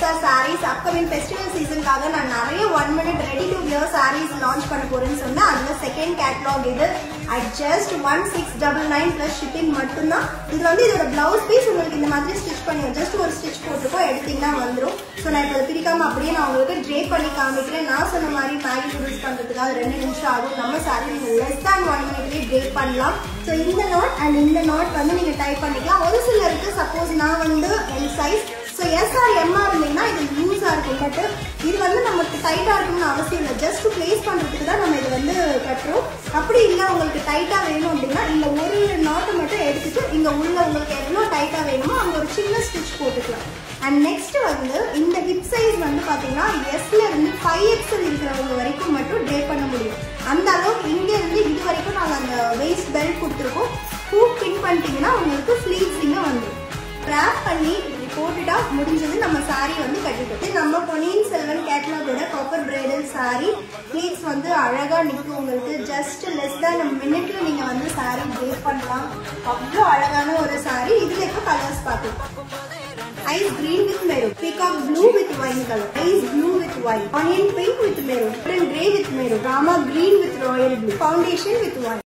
Star sarees upcoming festival சீசனுக்காக நான் நிறைய one minute ready to wear sarees launch பண்ண போறேன்னு சொன்னேன் அதுல செகண்ட் கேட்லாக் இது at just one six double nine plus shipping மட்டும்தான் இது வந்து இதோட பிளவுஸ் பீஸ் உங்களுக்கு இந்த மாதிரி ஸ்டிச் பண்ணி ஜஸ்ட் ஒரு ஸ்டிச் போட்டுக்கோ எடுத்தீங்கன்னா வந்துடும் ஸோ நான் இப்போ பிரிக்காம அப்படியே நான் உங்களுக்கு ட்ரே பண்ணி காமிக்கிறேன் நான் சொன்ன மாதிரி மேகி நூடுல்ஸ் பண்றதுக்காக ரெண்டு நிமிஷம் ஆகும் நம்ம சாரி நீங்க லெஸ் தேன் ஒன் மினிட்லேயே ட்ரே பண்ணலாம் ஸோ இந்த நாட் அண்ட் இந்த நாட் வந்து நீங்க டைப் பண்ணிக்கலாம் ஒரு சிலருக்கு சப்போஸ் நான் வந்து L size so S or M or இருந்தீங்கன்னா இது யூஸாக இருக்கும் பட் இது வந்து நமக்கு டைட்டாக இருக்கணும்னு அவசியம் இல்லை ஜஸ்ட் ப்ளேஸ் பண்ணுறதுக்கு தான் நம்ம இது வந்து கட்டுறோம் அப்படி இல்லை உங்களுக்கு டைட்டாக வேணும் அப்படின்னா இந்த ஒரு நாட்டை மட்டும் எடுத்துட்டு இங்கே உள்ள உங்களுக்கு எவ்வளோ டைட்டாக வேணுமோ அங்கே ஒரு சின்ன ஸ்டிச் போட்டுக்கலாம் அண்ட் நெக்ஸ்ட் வந்து இந்த ஹிப் சைஸ் வந்து பார்த்தீங்கன்னா எஸ்ல இருந்து ஃபைவ் எக்ஸல் இருக்கிறவங்க வரைக்கும் மட்டும் ட்ரே பண்ண முடியும் அந்த அளவுக்கு இங்க இருந்து இது வரைக்கும் நாங்கள் அந்த வெயிஸ்ட் பெல்ட் கொடுத்துருக்கோம் பூ பின் பண்ணிட்டீங்கன்னா உங்களுக்கு ஸ்லீவ்ஸ் இங்கே வந்துடும் ரேப் பண்ணி இப்படி போட்டுட்டா முடிஞ்சது நம்ம சாரி வந்து கட்டிட்டோம் இது நம்ம பொன்னியின் செல்வன் கேட்லாகோட காப்பர் பிரைடல் சாரி ப்ளீட்ஸ் வந்து அழகா நிற்கும் உங்களுக்கு ஜஸ்ட் லெஸ் தேன் மினிட்ல நீங்க வந்து சாரி ட்ரேப் பண்ணலாம் அவ்வளோ அழகான ஒரு சாரி இதுல இருக்க கலர்ஸ் பார்த்துக்கலாம் ice green with maroon, peacock blue with wine color, ice blue with white, onion pink with maroon, grey with maroon, rama green with royal blue, foundation with white.